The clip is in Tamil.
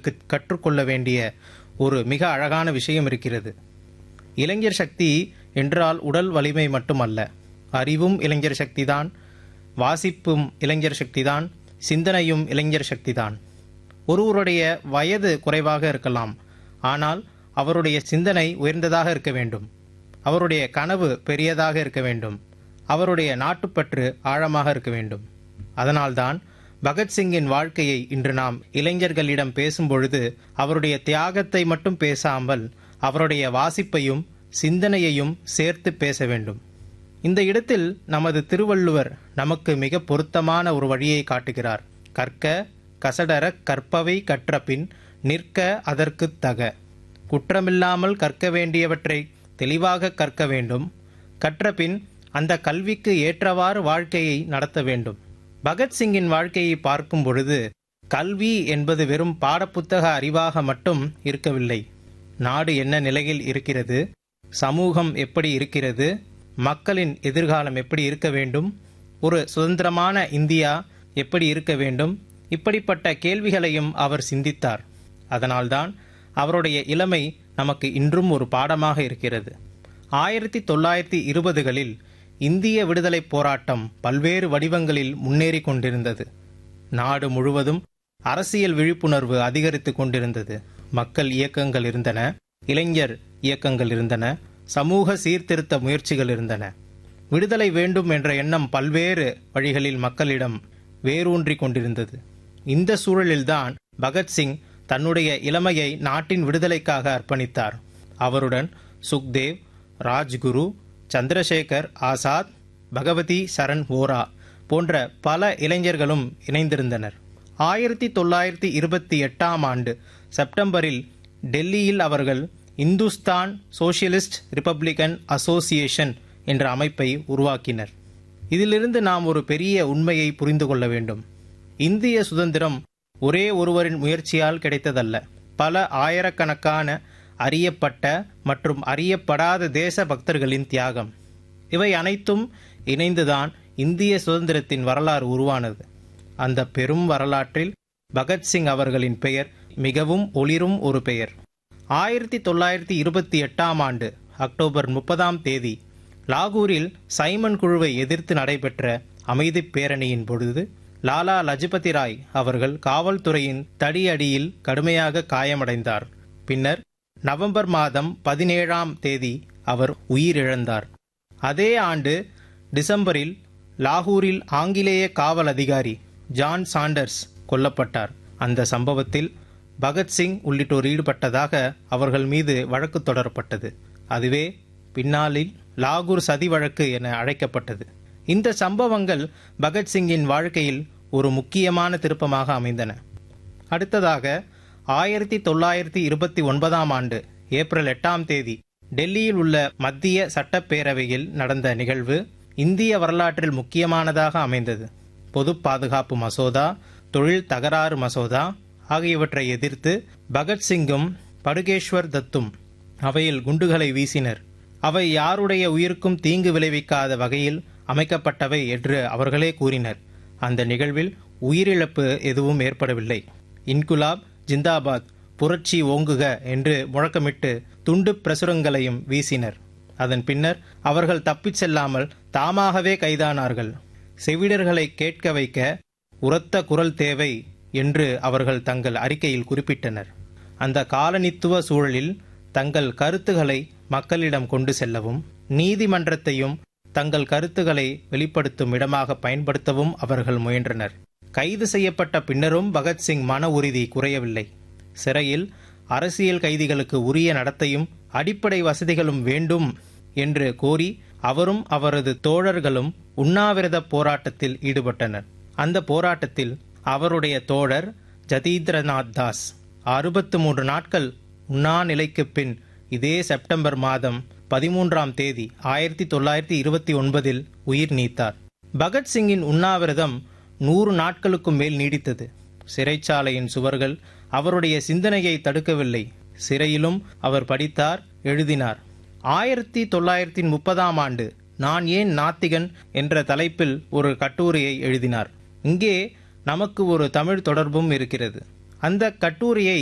இளைஞர்களுக்கு கற்றுக்கொள்ள வேண்டிய ஒரு மிக அழகான விஷயம் இருக்கிறது இளைஞர் சக்தி என்றால் உடல் வலிமை மட்டுமல்ல அறிவும் இளைஞர் சக்திதான் வாசிப்பும் இளைஞர் சக்திதான் சிந்தனையும் இளைஞர் சக்திதான் ஒருவருடைய வயது குறைவாக இருக்கலாம் ஆனால் அவருடைய சிந்தனை உயர்ந்ததாக இருக்க வேண்டும் அவருடைய கனவு பெரியதாக இருக்க வேண்டும் அவருடைய நாட்டுப்பற்று ஆழமாக இருக்க வேண்டும் அதனால்தான் பகத்சிங்கின் வாழ்க்கையை இன்று நாம் இளைஞர்களிடம் பேசும்பொழுது அவருடைய தியாகத்தை மட்டும் பேசாமல் அவருடைய வாசிப்பையும் சிந்தனையையும் சேர்த்து பேச வேண்டும் இந்த இடத்தில் நமது திருவள்ளுவர் நமக்கு மிக பொருத்தமான ஒரு வழியை காட்டுகிறார் கற்க கசடர கற்பவை கற்றபின் நிற்க அதற்குத் தக குற்றமில்லாமல் கற்க வேண்டியவற்றை தெளிவாக கற்க வேண்டும் கற்றபின் அந்த கல்விக்கு ஏற்றவாறு வாழ்க்கையை நடத்த வேண்டும் பகத்சிங்கின் வாழ்க்கையை பார்க்கும் பொழுது கல்வி என்பது வெறும் பாடப்புத்தக அறிவாக மட்டும் இருக்கவில்லை நாடு என்ன நிலையில் இருக்கிறது சமூகம் எப்படி இருக்கிறது மக்களின் எதிர்காலம் எப்படி இருக்க வேண்டும் ஒரு சுதந்திரமான இந்தியா எப்படி இருக்க வேண்டும் இப்படிப்பட்ட கேள்விகளையும் அவர் சிந்தித்தார் அதனால்தான் அவருடைய இளமை நமக்கு இன்றும் ஒரு பாடமாக இருக்கிறது ஆயிரத்தி தொள்ளாயிரத்தி இருபதுகளில் இந்திய விடுதலைப் போராட்டம் பல்வேறு வடிவங்களில் முன்னேறி கொண்டிருந்தது நாடு முழுவதும் அரசியல் விழிப்புணர்வு அதிகரித்து கொண்டிருந்தது மக்கள் இயக்கங்கள் இருந்தன இளைஞர் இயக்கங்கள் இருந்தன சமூக சீர்திருத்த முயற்சிகள் இருந்தன விடுதலை வேண்டும் என்ற எண்ணம் பல்வேறு வழிகளில் மக்களிடம் வேரூன்றி கொண்டிருந்தது இந்த சூழலில்தான் பகத்சிங் தன்னுடைய இளமையை நாட்டின் விடுதலைக்காக அர்ப்பணித்தார் அவருடன் சுக்தேவ் ராஜ்குரு சந்திரசேகர் ஆசாத் பகவதி சரண் ஓரா போன்ற பல இளைஞர்களும் இணைந்திருந்தனர் ஆயிரத்தி தொள்ளாயிரத்தி இருபத்தி எட்டாம் ஆண்டு செப்டம்பரில் டெல்லியில் அவர்கள் இந்துஸ்தான் சோசியலிஸ்ட் ரிப்பப்ளிகன் அசோசியேஷன் என்ற அமைப்பை உருவாக்கினர் இதிலிருந்து நாம் ஒரு பெரிய உண்மையை புரிந்து கொள்ள வேண்டும் இந்திய சுதந்திரம் ஒரே ஒருவரின் முயற்சியால் கிடைத்ததல்ல பல ஆயிரக்கணக்கான அறியப்பட்ட மற்றும் அறியப்படாத தேச பக்தர்களின் தியாகம் இவை அனைத்தும் இணைந்துதான் இந்திய சுதந்திரத்தின் வரலாறு உருவானது அந்த பெரும் வரலாற்றில் பகத்சிங் அவர்களின் பெயர் மிகவும் ஒளிரும் ஒரு பெயர் ஆயிரத்தி தொள்ளாயிரத்தி இருபத்தி எட்டாம் ஆண்டு அக்டோபர் முப்பதாம் தேதி லாகூரில் சைமன் குழுவை எதிர்த்து நடைபெற்ற அமைதி பேரணியின் பொழுது லாலா லஜபதி ராய் அவர்கள் காவல்துறையின் தடியடியில் கடுமையாக காயமடைந்தார் பின்னர் நவம்பர் மாதம் பதினேழாம் தேதி அவர் உயிரிழந்தார் அதே ஆண்டு டிசம்பரில் லாகூரில் ஆங்கிலேய காவல் அதிகாரி ஜான் சாண்டர்ஸ் கொல்லப்பட்டார் அந்த சம்பவத்தில் பகத்சிங் உள்ளிட்டோர் ஈடுபட்டதாக அவர்கள் மீது வழக்கு தொடரப்பட்டது அதுவே பின்னாளில் லாகூர் சதி வழக்கு என அழைக்கப்பட்டது இந்த சம்பவங்கள் பகத்சிங்கின் வாழ்க்கையில் ஒரு முக்கியமான திருப்பமாக அமைந்தன அடுத்ததாக ஆயிரத்தி தொள்ளாயிரத்தி இருபத்தி ஒன்பதாம் ஆண்டு ஏப்ரல் எட்டாம் தேதி டெல்லியில் உள்ள மத்திய சட்டப்பேரவையில் நடந்த நிகழ்வு இந்திய வரலாற்றில் முக்கியமானதாக அமைந்தது பொது பாதுகாப்பு மசோதா தொழில் தகராறு மசோதா ஆகியவற்றை எதிர்த்து பகத்சிங்கும் படுகேஸ்வர் தத்தும் அவையில் குண்டுகளை வீசினர் அவை யாருடைய உயிருக்கும் தீங்கு விளைவிக்காத வகையில் அமைக்கப்பட்டவை என்று அவர்களே கூறினர் அந்த நிகழ்வில் உயிரிழப்பு எதுவும் ஏற்படவில்லை இன்குலாப் ஜிந்தாபாத் புரட்சி ஓங்குக என்று முழக்கமிட்டு துண்டு பிரசுரங்களையும் வீசினர் அதன் பின்னர் அவர்கள் தப்பிச் செல்லாமல் தாமாகவே கைதானார்கள் செவிடர்களை கேட்க வைக்க உரத்த குரல் தேவை என்று அவர்கள் தங்கள் அறிக்கையில் குறிப்பிட்டனர் அந்த காலனித்துவ சூழலில் தங்கள் கருத்துக்களை மக்களிடம் கொண்டு செல்லவும் நீதிமன்றத்தையும் தங்கள் கருத்துக்களை வெளிப்படுத்தும் இடமாக பயன்படுத்தவும் அவர்கள் முயன்றனர் கைது செய்யப்பட்ட பின்னரும் பகத்சிங் மன உறுதி குறையவில்லை சிறையில் அரசியல் கைதிகளுக்கு உரிய நடத்தையும் அடிப்படை வசதிகளும் வேண்டும் என்று கோரி அவரும் அவரது தோழர்களும் உண்ணாவிரத போராட்டத்தில் ஈடுபட்டனர் அந்த போராட்டத்தில் அவருடைய தோழர் ஜதீந்திரநாத் தாஸ் அறுபத்து மூன்று நாட்கள் உண்ணா நிலைக்கு பின் இதே செப்டம்பர் மாதம் பதிமூன்றாம் தேதி ஆயிரத்தி தொள்ளாயிரத்தி இருபத்தி ஒன்பதில் உயிர் நீத்தார் பகத்சிங்கின் உண்ணாவிரதம் நூறு நாட்களுக்கும் மேல் நீடித்தது சிறைச்சாலையின் சுவர்கள் அவருடைய சிந்தனையை தடுக்கவில்லை சிறையிலும் அவர் படித்தார் எழுதினார் ஆயிரத்தி தொள்ளாயிரத்தி முப்பதாம் ஆண்டு நான் ஏன் நாத்திகன் என்ற தலைப்பில் ஒரு கட்டுரையை எழுதினார் இங்கே நமக்கு ஒரு தமிழ் தொடர்பும் இருக்கிறது அந்த கட்டுரையை